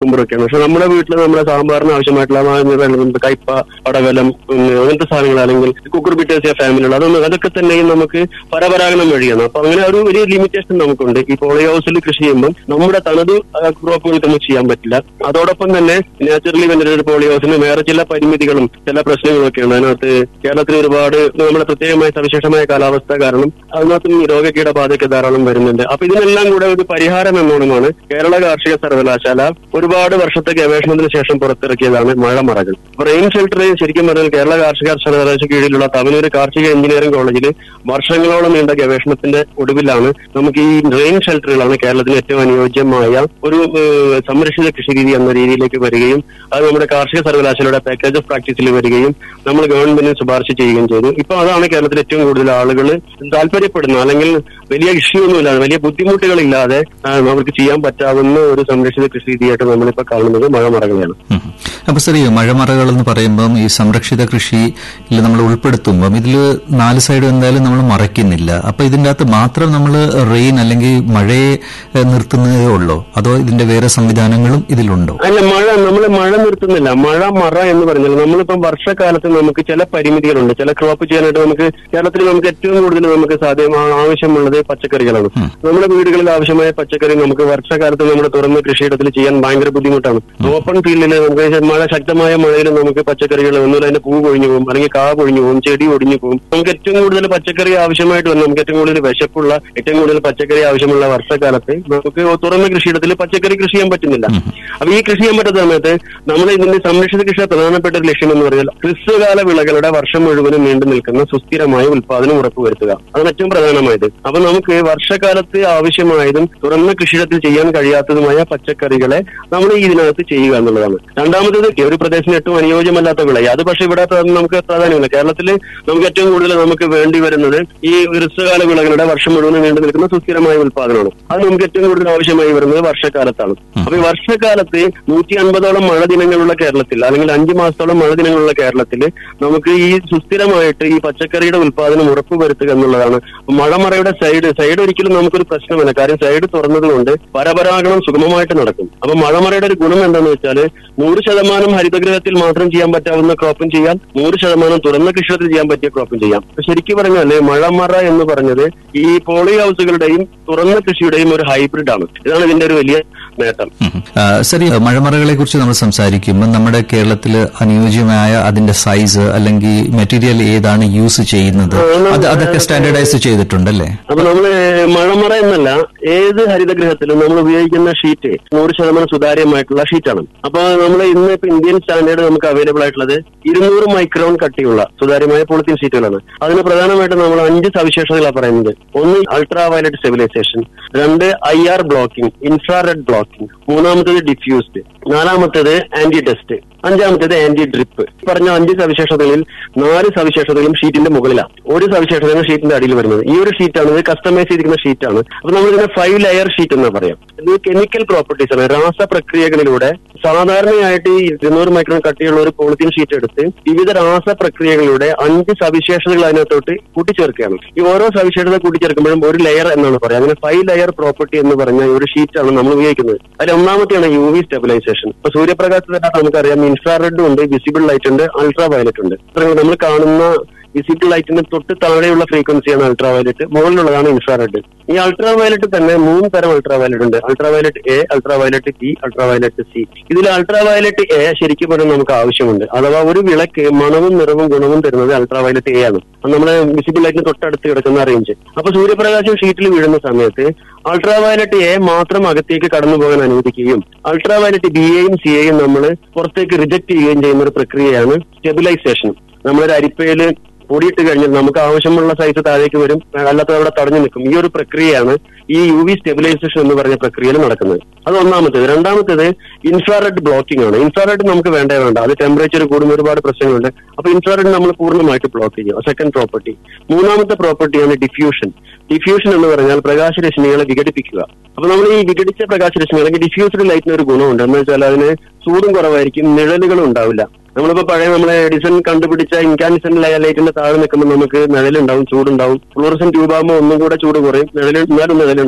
കുക്കുംബറൊക്കെയാണ് പക്ഷെ നമ്മുടെ വീട്ടിൽ നമ്മുടെ സാമ്പാറിന് ആവശ്യമായിട്ടുള്ള ആ വെള്ളം, കയ്പ പടവലം ഉം, അങ്ങനത്തെ സാധനങ്ങൾ അല്ലെങ്കിൽ കുക്കുർബിറ്റേസിയ ഫാമിലിയുള്ള അതൊന്നും അതൊക്കെ തന്നെയും നമുക്ക് പരപരാഗണം വഴിയാണ് അപ്പൊ അങ്ങനെ ഒരു വലിയ ലിമിറ്റേഷൻ നമുക്കുണ്ട് ഈ പോളി ഹൗസിൽ കൃഷി ചെയ്യുമ്പോൾ നമ്മുടെ തനത് ക്രോപ്പുകൾക്ക് നമുക്ക് ചെയ്യാൻ പറ്റില്ല അതോടൊപ്പം തന്നെ നാച്ചുറലി വെന്റിലേറ്റഡ് പോളി ഹൗസിന് വേറെ ചില പരിമിതികളും ചില പ്രശ്നങ്ങളും ഒക്കെയാണ് അതിനകത്ത് കേരളത്തിൽ ഒരുപാട് നമ്മുടെ പ്രത്യേകമായ സവിശേഷമായ കാലാവസ്ഥ കാരണം അതിനകത്തും ഈ രോഗകീടബാധയൊക്കെ ധാരാളം വരുന്നുണ്ട് അപ്പൊ ഇതിനെല്ലാം കൂടെ ഒരു പരിഹാരം എന്നോണമാണ് കേരള കാർഷിക സർവകലാശാല ഒരുപാട് വർഷത്തെ ഗവേഷണത്തിന് ശേഷം പുറത്തിറക്കിയതാണ് മഴമറകൾ അപ്പൊ റെയിൻ ഷെൽട്ടർ ശരിക്കും പറഞ്ഞാൽ കേരള കാർഷിക സർവകലാശാല കീഴിലുള്ള തവനൂർ കാർഷിക എഞ്ചിനീയറിംഗ് കോളേജിൽ വർഷങ്ങളോളം നീണ്ട ഗവേഷണത്തിന്റെ ഒടുവിലാണ് നമുക്ക് ഈ റെയിൻ ഷെൽട്ടറുകളാണ് കേരളത്തിന് ഏറ്റവും അനുയോജ്യമായ ഒരു ഏഹ്, സംരക്ഷിത കൃഷി രീതി എന്ന രീതിയിലേക്ക് വരികയും അത് നമ്മുടെ കാർഷിക സർവകലാശാലയുടെ പാക്കേജ് ഓഫ് പ്രാക്ടീസിൽ വരികയും നമ്മൾ ഗവൺമെന്റിന് ശുപാർശ ചെയ്യുകയും ചെയ്തു ഇപ്പൊ അതാണ് കേരളത്തിൽ ഏറ്റവും കൂടുതൽ ആളുകൾ താല്പര്യപ്പെടുന്ന അല്ലെങ്കിൽ വലിയ ഇഷ്യൂ ഒന്നുമില്ലാതെ വലിയ ബുദ്ധിമുട്ടുകളില്ലാതെ ആ, അവർക്ക് ചെയ്യാൻ പറ്റാവുന്ന ഒരു സംരക്ഷിത കൃഷി രീതിയായിട്ട് നമ്മളിപ്പോ കാണുന്നത് മഴമറകളെയാണ് ഉം. അപ്പൊ ശരി മഴമറകൾ എന്ന് പറയുമ്പം ഈ സംരക്ഷിത കൃഷിയിൽ നമ്മൾ ഉൾപ്പെടുത്തുമ്പം ഇതിൽ നാല് സൈഡും എന്തായാലും നമ്മൾ മറയ്ക്കുന്നില്ല അപ്പൊ ഇതിന്റെ അകത്ത് മാത്രം നമ്മൾ റെയിൻ അല്ലെങ്കിൽ മഴയെ ഏഹ്, നിർത്തുന്നതേ ഉള്ളോ അതോ ഇതിന്റെ വേറെ സംവിധാനങ്ങളും ഇതിലുണ്ടോ അല്ല മഴ നമ്മൾ മഴ നിർത്തുന്നില്ല മഴ മറ എന്ന് പറഞ്ഞാൽ നമ്മളിപ്പം വർഷക്കാലത്ത് നമുക്ക് ചില പരിമിതികളുണ്ട് ചില ക്രോപ്പ് ചെയ്യാനായിട്ട് നമുക്ക് കേരളത്തിൽ നമുക്ക് ഏറ്റവും കൂടുതൽ നമുക്ക് സാധ്യം ആ- ആവശ്യമുള്ളത് പച്ചക്കറികളാണ് നമ്മുടെ വീടുകളിൽ ആവശ്യമായ പച്ചക്കറി നമുക്ക് വർഷക്കാലത്ത് നമ്മുടെ തുറന്ന കൃഷിയിടത്തിൽ ചെയ്യാൻ ഭയങ്കര ബുദ്ധിമുട്ടാണ് ഓപ്പൺ ഫീൽഡിൽ നമുക്ക് മഴ ശക്തമായ മഴയിൽ നമുക്ക് പച്ചക്കറികൾ ഒന്നുമില്ല അതിന്റെ പൂ കൊഴിഞ്ഞു പോകും അല്ലെങ്കിൽ കാ കൊഴിഞ്ഞു പോകും ചെടി ഒടിഞ്ഞു പോകും നമുക്ക് ഏറ്റവും കൂടുതൽ പച്ചക്കറി ആവശ്യമായിട്ട് വരും നമുക്ക് ഏറ്റവും കൂടുതൽ വിശപ്പുള്ള ഏറ്റവും കൂടുതൽ പച്ചക്കറി ആവശ്യമുള്ള വർഷക്കാലത്ത് നമുക്ക് തുറന്ന കൃഷിയിടത്തിൽ പച്ചക്കറി കൃഷി ചെയ്യാൻ പറ്റുന്നില്ല അപ്പൊ ഈ കൃഷി ചെയ്യാൻ പറ്റാത്ത സമയത്ത് നമ്മൾ ഇതിന്റെ സംരക്ഷിത കൃഷിയുടെ പ്രധാനപ്പെട്ട ഒരു ലക്ഷ്യം എന്ന് പറഞ്ഞാൽ ഹ്രസ്വകാല വിളകളുടെ വർഷം മുഴുവനും നീണ്ടു നിൽക്കുന്ന സുസ്ഥിരമായ ഉൽപാദനം ഉറപ്പുവരുത്തുക അതാണ് ഏറ്റവും പ്രധാനമായത് അപ്പൊ നമുക്ക് വർഷകാലത്ത് ആവശ്യമായതും തുറന്ന കൃഷിയിടത്തിൽ ചെയ്യാൻ കഴിയാത്തതുമായ പച്ചക്കറികളെ നമ്മൾ ഇതിനകത്ത് ചെയ്യുക എന്നുള്ളതാണ് രണ്ടാമത്തേത് ഒരു പ്രദേശത്തിന് ഏറ്റവും അനുയോജ്യമല്ലാത്ത വിള അത് പക്ഷേ ഇവിടെ പ്ര- നമുക്ക് പ്രാധാന്യമില്ല കേരളത്തിൽ നമുക്ക് ഏറ്റവും കൂടുതൽ നമുക്ക് വേണ്ടി വരുന്നത് ഈ ഹ്രസ്വകാല വിളകളുടെ വർഷം മുഴുവൻ നീണ്ടു നിൽക്കുന്ന സുസ്ഥിരമായ ഉൽപാദനമാണ് അത് നമുക്ക് ഏറ്റവും കൂടുതൽ ആവശ്യമായി വരുന്നത് വർഷക്കാലത്താണ് അപ്പൊ ഈ വർഷക്കാലത്ത് നൂറ്റി അൻപതോളം മഴ ദിനങ്ങളുള്ള കേരളത്തിൽ അല്ലെങ്കിൽ അഞ്ചു മാസത്തോളം മഴ ദിനങ്ങളുള്ള കേരളത്തിൽ നമുക്ക് ഈ സുസ്ഥിരമായിട്ട് ഈ പച്ചക്കറിയുടെ ഉൽപാദനം ഉറപ്പുവരുത്തുക എന്നുള്ളതാണ് അപ്പൊ മഴമറയുടെ സൈഡ് സൈഡ് ഒരിക്കലും നമുക്കൊരു പ്രശ്നമല്ല കാര്യം സൈഡ് തുറന്നത് കൊണ്ട് പരപരാഗണം സുഗമമായിട്ട് നടക്കും അപ്പൊ മഴമറയുടെ ഒരു ഗുണം എന്താണെന്ന് വെച്ചാൽ നൂറ് ശതമാനം ഹരിതഗൃഹത്തിൽ മാത്രം ചെയ്യാൻ പറ്റാവുന്ന ക്രോപ്പും ചെയ്യാം നൂറ് ശതമാനം തുറന്ന കൃഷിയിൽ ചെയ്യാൻ പറ്റിയ ക്രോപ്പും ചെയ്യാം അപ്പൊ ശരിക്കും പറഞ്ഞാല് മഴമറ എന്ന് പറഞ്ഞത് ഈ പോളി ഹൗസുകളുടെയും തുറന്ന കൃഷിയുടെയും ഒരു ഹൈബ്രിഡ് ആണ് ഇതാണ് ഇതിന്റെ ഒരു വലിയ നേട്ടം ഉം. ആ, ശരി മഴമറകളെ കുറിച്ച് നമ്മൾ സംസാരിക്കുമ്പോൾ നമ്മുടെ കേരളത്തിൽ അനുയോജ്യമായ അതിന്റെ സൈസ് അല്ലെങ്കിൽ മെറ്റീരിയൽ ഏതാണ് യൂസ് ചെയ്യുന്നത് അത് അതൊക്കെ സ്റ്റാൻഡർഡൈസ് ചെയ്തിട്ടുണ്ടല്ലേ അപ്പൊ നമ്മള് മഴമറ എന്നല്ല ഏത് ഹരിതഗൃഹത്തിലും നമ്മൾ ഉപയോഗിക്കുന്ന ഷീറ്റ് നൂറ് ശതമാനം സുതാര്യമായിട്ടുള്ള ഷീറ്റാണ് അപ്പൊ നമ്മൾ ഇന്ന് ഇപ്പൊ ഇന്ത്യൻ സ്റ്റാൻഡേർഡ് നമുക്ക് അവൈലബിൾ ആയിട്ടുള്ളത് ഇരുന്നൂറ് മൈക്രോൺ കട്ടിയുള്ള സുതാര്യമായ പോളിത്തീൻ ഷീറ്റുകളാണ് അതിന് പ്രധാനമായിട്ടും നമ്മൾ അഞ്ച് സവിശേഷതകളാണ് പറയുന്നത് ഒന്ന് അൾട്രാ വയലറ്റ് സ്റ്റെബിലൈസേഷൻ രണ്ട് I R blocking infrared blocking മൂന്നാമത്തേത് ഡിഫ്യൂസ്ഡ് നാലാമത്തേത് ആന്റി ഡസ്റ്റ് അഞ്ചാമത്തേത് ആന്റി ഡ്രിപ്പ് പറഞ്ഞ അഞ്ച് സവിശേഷതകളിൽ നാല് സവിശേഷതകളും ഷീറ്റിന്റെ മുകളിലാണ് ഒരു സവിശേഷതയാണ് ഷീറ്റിന്റെ അടിയിൽ വരുന്നത് ഈ ഒരു ഷീറ്റാണ് ഇത് കസ്റ്റമൈസ് ചെയ്തിരിക്കുന്ന ഷീറ്റാണ് അപ്പൊ നമ്മൾ ഇതിനെ ഫൈവ് ലെയർ ഷീറ്റ് എന്ന് പറയാം ഇത് കെമിക്കൽ പ്രോപ്പർട്ടീസ് ആണ് രാസപ്രക്രിയകളിലൂടെ സാധാരണയായിട്ട് ഈ ഇരുന്നൂറ് മൈക്രോൺ കട്ടിയുള്ള ഒരു പോളിത്തീൻ ഷീറ്റ് എടുത്ത് വിവിധ രാസപ്രക്രിയകളിലൂടെ അഞ്ച് സവിശേഷതകൾ അതിനകത്തോട്ട് കൂട്ടിച്ചേർക്കുകയാണ് ഈ ഓരോ സവിശേഷത കൂട്ടിച്ചേർക്കുമ്പോഴും ഒരു ലെയർ എന്നാണ് പറയുക അങ്ങനെ ഫൈവ് ലെയർ പ്രോപ്പർട്ടി എന്ന് പറഞ്ഞ ഒരു ഷീറ്റാണ് നമ്മൾ ഉപയോഗിക്കുന്നത് അതിൽ ഒന്നാമത്തെയാണ് യു വി സ്റ്റെബിലൈസേഷൻ ഇപ്പൊ സൂര്യപ്രകാശത്തിൽ തന്നെ നമുക്കറിയാം ഇൻഫ്രാറെഡ് ഉണ്ട് വിസിബിൾ ലൈറ്റ് ഉണ്ട് അൾട്രാ വയലറ്റ് ഉണ്ട് ഇത്രയും നമ്മൾ കാണുന്ന വിസിബിൾ ലൈറ്റിന് തൊട്ട് താഴെയുള്ള ഫ്രീക്വൻസിയാണ് അൾട്രാ വയലറ്റ് മുകളിലുള്ളതാണ് ഇൻഫ്രാറെഡ് ഈ അൾട്രാ വയലറ്റ് തന്നെ മൂന്ന് തരം അൾട്രാ വയലറ്റ് ഉണ്ട് ultra violet A ultra violet B ultra violet C ഇതിൽ അൾട്രാ വയലറ്റ് എ ശരിക്കും പറഞ്ഞാൽ നമുക്ക് ആവശ്യമുണ്ട് അഥവാ ഒരു വിളക്ക് മണവും നിറവും ഗുണവും തരുന്നത് അൾട്രാ വയലറ്റ് എ ആണ് അത് നമ്മുടെ വിസിബിൾ ലൈറ്റിന് തൊട്ടടുത്ത് കിടക്കുന്ന റേഞ്ച് അപ്പൊ സൂര്യപ്രകാശം ഷീറ്റിൽ വീഴുന്ന സമയത്ത് അൾട്രാ വയലറ്റ് എ മാത്രം അകത്തേക്ക് കടന്നു പോകാൻ അനുവദിക്കുകയും അൾട്രാ വയലറ്റ് ബി എയും സി എയും നമ്മൾ പുറത്തേക്ക് റിജക്ട് ചെയ്യുകയും ചെയ്യുന്ന ഒരു പ്രക്രിയയാണ് സ്റ്റെബിലൈസേഷൻ നമ്മളൊരു അരിപ്പയില് പൊടിയിട്ട് കഴിഞ്ഞാൽ നമുക്ക് ആവശ്യമുള്ള സൈസ് താഴേക്ക് വരും അല്ലാത്തത് അവിടെ തടഞ്ഞു നിൽക്കും ഈ ഒരു പ്രക്രിയയാണ് ഈ യു വി സ്റ്റെബിലൈസേഷൻ എന്ന് പറഞ്ഞ പ്രക്രിയയിൽ നടക്കുന്നത് അത് ഒന്നാമത്തേത് രണ്ടാമത്തേത് ഇൻഫ്രാറെഡ് ബ്ലോക്കിംഗ് ആണ് ഇൻഫ്രാറെഡ് നമുക്ക് വേണ്ടേ വേണ്ട അത് ടെമ്പറേച്ചർ കൂടുന്ന ഒരുപാട് പ്രശ്നങ്ങളുണ്ട് അപ്പൊ ഇൻഫ്രാറെഡ് നമ്മൾ പൂർണ്ണമായിട്ട് ബ്ലോക്ക് ചെയ്യും സെക്കൻഡ് പ്രോപ്പർട്ടി മൂന്നാമത്തെ പ്രോപ്പർട്ടിയാണ് ഡിഫ്യൂഷൻ ഡിഫ്യൂഷൻ എന്ന് പറഞ്ഞാൽ പ്രകാശരശ്മികളെ വിഘടിപ്പിക്കുക അപ്പൊ നമ്മൾ ഈ വിഘടിച്ച പ്രകാശരശ്മി അല്ലെങ്കിൽ ഡിഫ്യൂസ്ഡ് ലൈറ്റിന് ഒരു ഗുണമുണ്ട് എന്ന് വെച്ചാൽ അതിന് ചൂടും കുറവായിരിക്കും നിഴലുകളും ഉണ്ടാവില്ല നമ്മളിപ്പോ പഴയ നമ്മളെ എഡിസൺ കണ്ടുപിടിച്ച ഇൻകാൻസെന്റ് ലൈറ്റിന്റെ താഴെ നിൽക്കുമ്പോൾ നമുക്ക് നിഴലുണ്ടാവും ചൂടുണ്ടാവും ഫ്ലോറസൻ ട്യൂബാകുമ്പോൾ ഒന്നും കൂടെ ചൂട് കുറയും നിഴൽ എന്നാലും നിഴലുണ്ടാവും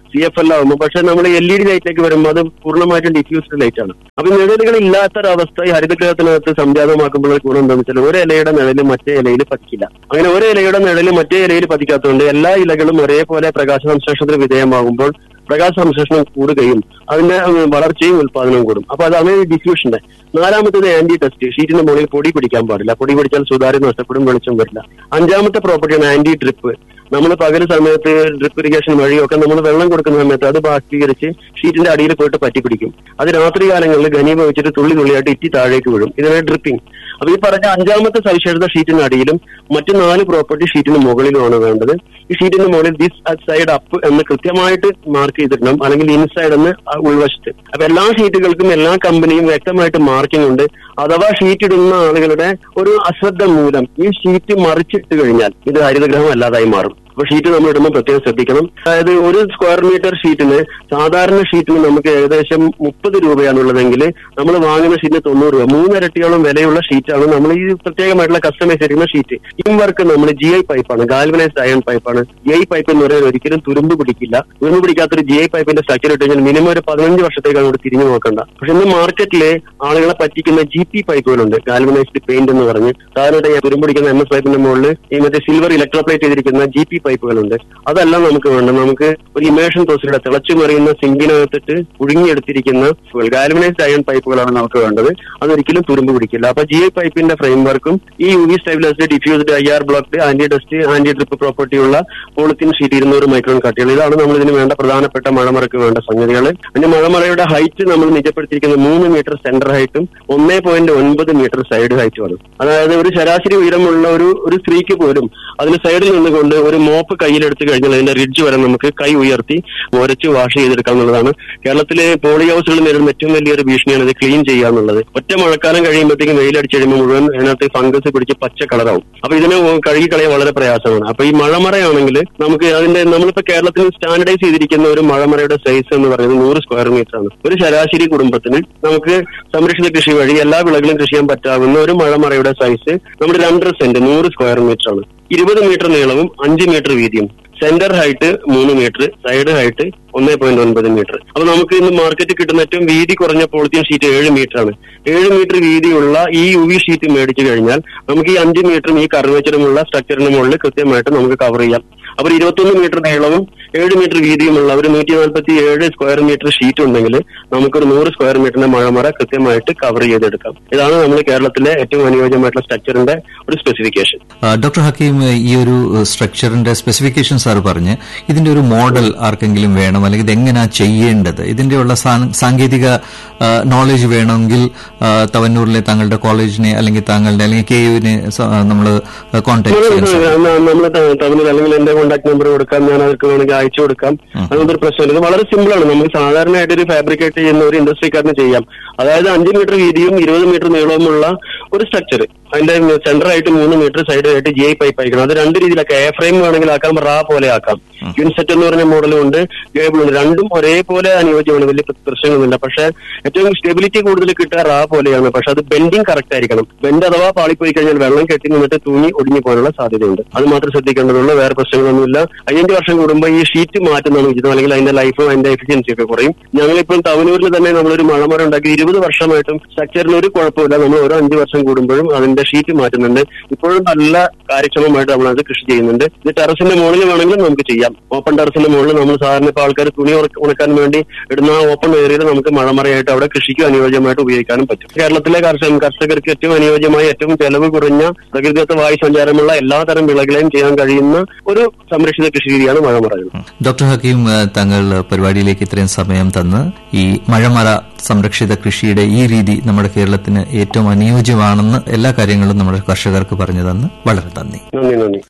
സി എഫ് എൽ ആകുമ്പോൾ പക്ഷെ നമ്മൾ എൽ ഇ ഡി ലൈറ്റിലേക്ക് വരുമ്പോൾ അത് പൂർണ്ണമായിട്ടും ഡിഫ്യൂസ്ഡ് ലൈറ്റ് ആണ് അപ്പൊ നിഴലുകൾ ഇല്ലാത്തൊരവസ്ഥ ഈ ഹരിതഗ്രഹത്തിനകത്ത് സംജാതമാക്കുമ്പോൾ ഗുണം എന്താണെന്ന് വെച്ചാൽ ഒരു ഇലയുടെ നിഴല് മറ്റേ ഇലയിൽ പതിക്കില്ല അങ്ങനെ ഒരു ഇലയുടെ നിഴല് മറ്റേ ഇലയിൽ പതിക്കാത്തതുകൊണ്ട് എല്ലാ ഇലകളും ഒരേപോലെ പ്രകാശ സംശ്ലേഷണത്തിന് വിധേയമാകുമ്പോൾ പ്രകാശ സംശ്ലേഷണം കൂടുകയും അതിന്റെ ഉം, വളർച്ചയും ഉത്പാദനവും കൂടും അപ്പൊ അതാണ് ഡിഫ്യൂഷന്റെ നാലാമത്തേത് ആന്റി ടെസ്റ്റ് ഷീറ്റിന്റെ മുകളിൽ പൊടി പിടിക്കാൻ പാടില്ല പൊടി പിടിച്ചാൽ സുതാര്യം നഷ്ടപ്പെടും വെളിച്ചം വരില്ല അഞ്ചാമത്തെ പ്രോപ്പർട്ടിയാണ് ആന്റി ഡ്രിപ്പ് നമ്മൾ പകൽ സമയത്ത് ഡ്രിപ്പ് ഇറിഗേഷൻ വഴിയൊക്കെ നമ്മൾ വെള്ളം കൊടുക്കുന്ന സമയത്ത് അത് ബാഷ്പീകരിച്ച് ഷീറ്റിന്റെ അടിയിൽ പോയിട്ട് പറ്റി പിടിക്കും അത് രാത്രി കാലങ്ങളിൽ ഘനീഭവിച്ചിട്ട് തുള്ളി തുള്ളിയായിട്ട് ഇറ്റി താഴേക്ക് വീഴും ഇതിനാണ് ഡ്രിപ്പിംഗ് അപ്പൊ ഈ പറഞ്ഞ അഞ്ചാമത്തെ സവിശേഷത ഷീറ്റിന് അടിയിലും മറ്റു നാല് പ്രോപ്പർട്ടി ഷീറ്റിന് മുകളിലുമാണ് വേണ്ടത് ഈ ഷീറ്റിന് മുകളിൽ ദിസ് സൈഡ് അപ്പ് എന്ന് കൃത്യമായിട്ട് മാർക്ക് ചെയ്തിടണം അല്ലെങ്കിൽ ഇൻസൈഡ് എന്ന് ആ ഉൾവശത്ത് അപ്പൊ എല്ലാ ഷീറ്റുകൾക്കും എല്ലാ കമ്പനിയും വ്യക്തമായിട്ട് മാർക്കിംഗ് ഉണ്ട് അഥവാ ഷീറ്റ് ഇടുന്ന ആളുകളുടെ ഒരു അശ്രദ്ധ മൂലം ഈ ഷീറ്റ് മറിച്ചിട്ട് കഴിഞ്ഞാൽ ഇത് ഹരിതഗ്രഹം അല്ലാതായി മാറും അപ്പൊ ഷീറ്റ് നമ്മൾ ഇടുമ്പോൾ പ്രത്യേകം ശ്രദ്ധിക്കണം അതായത് ഒരു സ്ക്വയർ മീറ്റർ ഷീറ്റിന് സാധാരണ ഷീറ്റിന് നമുക്ക് ഏകദേശം മുപ്പത് രൂപയാണുള്ളതെങ്കിൽ നമ്മൾ വാങ്ങുന്ന ഷീറ്റിന് തൊണ്ണൂറ് രൂപ മൂന്നിരട്ടിയോളം വിലയുള്ള ഷീറ്റാണ് നമ്മൾ ഈ പ്രത്യേകമായിട്ടുള്ള കസ്റ്റമൈസ് ചെയ്യുന്ന ഷീറ്റ് ഇം വർക്ക് നമ്മൾ ജി ഐ പൈപ്പാണ് ഗാൽവനൈസ്ഡ് അയൺ പൈപ്പാണ് ജി ഐ പൈപ്പ് എന്ന് പറയുന്നത് ഒരിക്കലും തുരുമ്പ് പിടിക്കില്ല തുരുമ്പ് പിടിക്കാത്തൊരു ജി ഐ പൈപ്പിന്റെ സ്ട്രക്ചർ ഇട്ട് കഴിഞ്ഞാൽ മിനിമം ഒരു പതിനഞ്ച് വർഷത്തേക്ക് അങ്ങോട്ട് തിരിഞ്ഞു നോക്കണ്ട പക്ഷെ ഇന്ന് മാർക്കറ്റിലെ ആളുകളെ പറ്റിക്കുന്ന ജി പി പൈപ്പുകളുണ്ട് ഗാൽവനൈസ്ഡ് പെയിന്റ് എന്ന് പറഞ്ഞ് സാധാരണ തുരുമ്പ് പിടിക്കുന്ന എം എസ് പൈപ്പിന്റെ മുകളിൽ ഈ മറ്റേ സിൽവർ ഇലക്ട്രോപ്ലേറ്റ് ചെയ്തിരിക്കുന്ന ജി പി പൈപ്പുകളുണ്ട് അതെല്ലാം നമുക്ക് വേണ്ട നമുക്ക് ഒരു ഇമേഷൻ പ്രോസസ്സിലൂടെ തിളച്ചു മറിയുന്ന സിങ്കിനകത്തിട്ട് പുഴുങ്ങിയെടുത്തിരിക്കുന്ന ഗാൽവനൈസ്ഡ് അയൺ പൈപ്പുകളാണ് നമുക്ക് വേണ്ടത് അതൊരിക്കലും തുരുമ്പ് പിടിക്കില്ല അപ്പൊ ജി ഐ പൈപ്പിന്റെ ഫ്രെയിം വർക്കും ഈ U V stabilised diffused I R blocked anti dust anti drip പ്രോപ്പർട്ടിയുള്ള പോളിത്തീൻ ഷീറ്റ് ഇരുന്നൂറ് മൈക്രോൺ കട്ടികൾ ഇതാണ് നമ്മൾ ഇതിന് വേണ്ട പ്രധാനപ്പെട്ട മഴമറയ്ക്ക് വേണ്ട സംഗതികൾ അതിന്റെ മഴമറയുടെ ഹൈറ്റ് നമ്മൾ നിജപ്പെടുത്തിയിരിക്കുന്നത് മൂന്ന് മീറ്റർ സെന്റർ ഹൈറ്റും ഒന്നേ പോയിന്റ് ഒൻപത് മീറ്റർ സൈഡ് ഹൈറ്റുമാണ് അതായത് ഒരു ശരാശരി ഉയരമുള്ള ഒരു ഒരു സ്ത്രീക്ക് പോലും അതിന് സൈഡിൽ നിന്നുകൊണ്ട് ഒരു മോപ്പ് കയ്യിലെടുത്ത് കഴിഞ്ഞാൽ അതിന്റെ റിഡ്ജ് വരെ നമുക്ക് കൈ ഉയർത്തി മുരച്ച് വാഷ് ചെയ്തെടുക്കാം എന്നുള്ളതാണ് കേരളത്തിലെ പോളി ഹൗസുകൾ നേരിടുന്ന ഏറ്റവും വലിയൊരു ഭീഷണിയാണ് ഇത് ക്ലീൻ ചെയ്യുക എന്നുള്ളത് ഒറ്റ മഴക്കാലം കഴിയുമ്പോഴത്തേക്കും വെയിലടിച്ച് കഴിയുമ്പോൾ മുഴുവൻ അതിനകത്ത് ഫംഗസ് പിടിച്ച് പച്ച കളറാവും അപ്പൊ ഇതിനെ കഴുകി കളയാൻ വളരെ പ്രയാസമാണ് അപ്പൊ ഈ മഴമറയാണെങ്കിൽ നമുക്ക് അതിന്റെ നമ്മളിപ്പോ കേരളത്തിൽ സ്റ്റാൻഡർഡൈസ് ചെയ്തിരിക്കുന്ന ഒരു മഴമറയുടെ സൈസ് എന്ന് പറയുന്നത് നൂറ് സ്ക്വയർ മീറ്റർ ആണ് ഒരു ശരാശരി കുടുംബത്തിന് നമുക്ക് സംരക്ഷിത കൃഷി വഴി എല്ലാ വിളകളും കൃഷി ചെയ്യാൻ പറ്റാവുന്ന ഒരു മഴമറയുടെ സൈസ് നമ്മുടെ രണ്ടര സെന്റ് നൂറ് സ്ക്വയർ മീറ്റർ ആണ് ഇരുപത് മീറ്റർ നീളവും അഞ്ച് മീറ്റർ വീതിയും സെന്റർ ഹൈറ്റ് മൂന്ന് മീറ്റർ സൈഡ് ഹൈറ്റ് ഒന്നേ പോയിന്റ് ഒൻപത് മീറ്റർ അപ്പൊ നമുക്ക് ഇന്ന് മാർക്കറ്റിൽ കിട്ടുന്ന ഏറ്റവും വീതി കുറഞ്ഞ പോളിത്തീൻ ഷീറ്റ് ഏഴ് മീറ്റർ ആണ് ഏഴ് മീറ്റർ വീതിയുള്ള ഈ യു വി ഷീറ്റ് മേടിച്ചു കഴിഞ്ഞാൽ നമുക്ക് ഈ അഞ്ച് മീറ്ററും ഈ കർവേച്ചറുമുള്ള സ്ട്രക്ചറിന് മുകളിൽ കൃത്യമായിട്ട് നമുക്ക് കവർ ചെയ്യാം അപ്പോൾ ഇരുപത്തൊന്ന് മീറ്റർ നീളവും ഏഴ് മീറ്റർ വീതിയുമുള്ള ഒരു നൂറ്റി നാൽപ്പത്തി ഏഴ് സ്ക്വയർ മീറ്റർ ഷീറ്റ് ഉണ്ടെങ്കിൽ നമുക്കൊരു നൂറ് സ്ക്വയർ മീറ്ററിന്റെ മഴമറ കൃത്യമായിട്ട് കവർ ചെയ്തെടുക്കാം ഇതാണ് നമ്മൾ കേരളത്തിലെ ഏറ്റവും അനുയോജ്യമായിട്ടുള്ള സ്ട്രക്ചറിന്റെ ഒരു സ്പെസിഫിക്കേഷൻ ആ, ഡോക്ടർ ഹക്കീം ഈ ഒരു സ്ട്രക്ചറിന്റെ സ്പെസിഫിക്കേഷൻ സാർ പറഞ്ഞ് ഇതിന്റെ ഒരു മോഡൽ ആർക്കെങ്കിലും വേണം അല്ലെങ്കിൽ ഇത് എങ്ങനെയാ ചെയ്യേണ്ടത് ഇതിന്റെ ഉള്ള സാ- സാങ്കേതിക നോളജ് വേണമെങ്കിൽ ആ, തവന്നൂരിലെ താങ്കളുടെ കോളേജിനെ അല്ലെങ്കിൽ താങ്കളുടെ അല്ലെങ്കിൽ കെ യുവിനെ നമ്മൾ കോൺടാക്ട് ചെയ്യാൻ സാധിക്കും നമ്മൾ തമിഴിൽ അല്ലെങ്കിൽ എന്റെ കോൺടാക്ട് നമ്പർ കൊടുക്കാം ഞാൻ അവർക്ക് വേണമെങ്കിൽ അയച്ചു കൊടുക്കാം അതൊന്നും ഒരു പ്രശ്നമില്ല ഇത് വളരെ സിമ്പിൾ ആണ് നമുക്ക് സാധാരണയായിട്ട് ഒരു ഫാബ്രിക്കേറ്റ് ചെയ്യുന്ന ഒരു ഇൻഡസ്ട്രിക്കാരന് ചെയ്യാം അതായത് അഞ്ച് മീറ്റർ വീതിയും ഇരുപത് മീറ്റർ നീളവുമുള്ള ഒരു സ്ട്രക്ചർ അതിന്റെ സെന്റർ ആയിട്ട് മൂന്ന് മീറ്റർ സൈഡ് ആയിട്ട് ജി ഐ പൈപ്പ് അയക്കണം അത് രണ്ട് രീതിയിലാക്കാം എ ഫ്രെയിം വേണമെങ്കിൽ ആക്കാം റാ പോലെ ആക്കാം ക്യൂൻസെറ്റ് എന്ന് പറഞ്ഞ മോഡലും ഉണ്ട് കേബിൾ ഉണ്ട് രണ്ടും ഒരേപോലെ അനുയോജ്യമാണ് വലിയ പ്ര- പ്രശ്നങ്ങളൊന്നുമില്ല പക്ഷെ ഏറ്റവും സ്റ്റെബിലിറ്റി കൂടുതൽ കിട്ടുക റാ പോലെയാണ് പക്ഷെ അത് ബെൻഡിങ് കറക്റ്റ് ആയിരിക്കണം ബെൻഡ് അഥവാ പാളിപ്പോയി കഴിഞ്ഞാൽ വെള്ളം കെട്ടി നിന്നിട്ട് തൂങ്ങി ഒടിഞ്ഞു പോകാനുള്ള സാധ്യതയുണ്ട് അത് മാത്രം ശ്രദ്ധിക്കേണ്ടതുള്ളൂ വേറെ പ്രശ്നങ്ങളൊന്നുമില്ല അയ്യഞ്ച് വർഷം കൂടുമ്പോൾ ഈ ഷീറ്റ് മാറ്റുന്നതാണ് ഉചിതം അല്ലെങ്കിൽ അതിന്റെ ലൈഫും അതിന്റെ എഫിഷ്യൻസി ഒക്കെ കുറയും ഞങ്ങളിപ്പം തവനൂരിൽ തന്നെ നമ്മളൊരു മഴമരം ഉണ്ടാക്കി ഇരുപത് വർഷമായിട്ടും സ്ട്രക്ചറിന് ഒരു കുഴപ്പമില്ല നമ്മൾ ഓരോ അഞ്ച് വർഷം കൂടുമ്പോഴും അതിന്റെ ഷീറ്റ് മാറ്റുന്നുണ്ട് ഇപ്പോഴും നല്ല കാര്യക്ഷമമായിട്ട് നമ്മൾ അത് കൃഷി ചെയ്യുന്നുണ്ട് ഇത് ടെറസിന്റെ മുകളിൽ വേണമെങ്കിലും നമുക്ക് ചെയ്യാം ഓപ്പൺ ടെറസിന്റെ മുകളിൽ നമ്മൾ സാധാരണ ഇപ്പോൾ ആൾക്കാർ തുണി ഉണക്ക- ഉണക്കാൻ വേണ്ടി ഇടുന്ന ആ ഓപ്പൺ ഏരിയയിൽ നമുക്ക് മഴമറയായിട്ട് അവിടെ കൃഷിക്ക് അനുയോജ്യമായിട്ട് ഉപയോഗിക്കാനും പറ്റും കേരളത്തിലെ കർഷക കർഷകർക്ക് ഏറ്റവും അനുയോജ്യമായ ഏറ്റവും ചെലവ് കുറഞ്ഞ പ്രകൃതിദത്ത വായു സഞ്ചാരമുള്ള എല്ലാ തരം വിളകളെയും ചെയ്യാൻ കഴിയുന്ന ഒരു സംരക്ഷിത കൃഷി രീതിയാണ് മഴമറകൾ ഡോക്ടർ ഹക്കീം ഏഹ്, താങ്കൾ പരിപാടിയിലേക്ക് ഇത്രയും സമയം തന്ന് ഈ മഴമറ സംരക്ഷിത കൃഷിയുടെ ഈ രീതി നമ്മുടെ കേരളത്തിന് ഏറ്റവും അനുയോജ്യമാണെന്ന് എല്ലാ കാര്യങ്ങളും നമ്മുടെ കർഷകർക്ക് പറഞ്ഞു തന്ന് വളരെ നന്ദി നന്ദി നന്ദി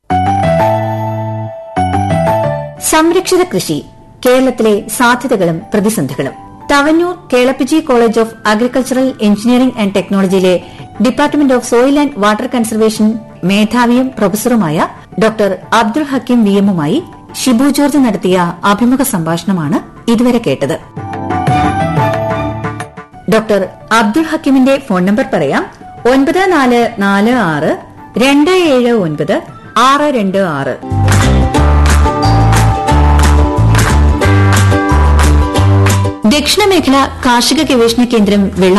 സംരക്ഷിത കൃഷി കേരളത്തിലെ സാധ്യതകളും പ്രതിസന്ധികളും Tavanur Kelappaji college of agricultural engineering and ടെക്നോളജിയിലെ department of soil and water conservation മേധാവിയും പ്രൊഫസറുമായ ഡോക്ടർ അബ്ദുൾ ഹക്കീം വി എമ്മുമായി ഷിബു ജോർജ് നടത്തിയ അഭിമുഖ സംഭാഷണമാണ് ഇതുവരെ കേട്ടത് ഡോക്ടർ അബ്ദുൾ ഹക്കീമിന്റെ ഫോൺ നമ്പർ പറയാം ഒൻപത് നാല് നാല് ആറ് രണ്ട് ഏഴ് ഒൻപത് ആറ് രണ്ട് ആറ് ദക്ഷിണമേഖല കാർഷിക ഗവേഷണ കേന്ദ്രം വെള്ള